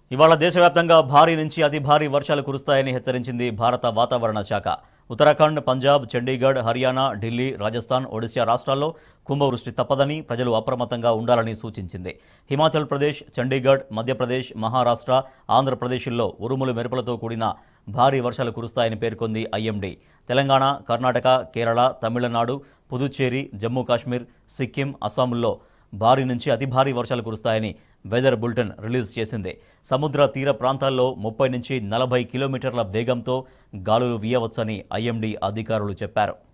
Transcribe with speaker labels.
Speaker 1: ఇవాళ దేశవ్యాప్తంగా భారీ నుంచి అతి భారీ వర్షాలు కురుస్తాయని హెచ్చరించింది భారత వాతావరణ శాఖ ఉత్తరాఖండ్ పంజాబ్ చండీగఢ్ హర్యానా ఢిల్లీ రాజస్థాన్ ఒడిశా రాష్ట్రాల్లో కుంభవృష్టి తప్పదని ప్రజలు అప్రమత్తంగా ఉండాలని సూచించింది హిమాచల్ ప్రదేశ్ చండీగఢ్ మధ్యప్రదేశ్ మహారాష్ట్ర ఆంధ్రప్రదేశ్లో ఉరుములు మెరుపులతో కూడిన భారీ వర్షాలు కురుస్తాయని పేర్కొంది ఐఎండీ తెలంగాణ కర్ణాటక కేరళ తమిళనాడు పుదుచ్చేరి జమ్మూ కాశ్మీర్ సిక్కిం అస్సాంల్లో భారీ నుంచి అతి భారీ వర్షాలు కురుస్తాయని వెదర్ బులెటిన్ రిలీజ్ చేసింది సముద్ర తీర ప్రాంతాల్లో ముప్పై నుంచి నలభై కిలోమీటర్ల వేగంతో గాలులు వీయవచ్చని ఐఎండీ అధికారులు చెప్పారు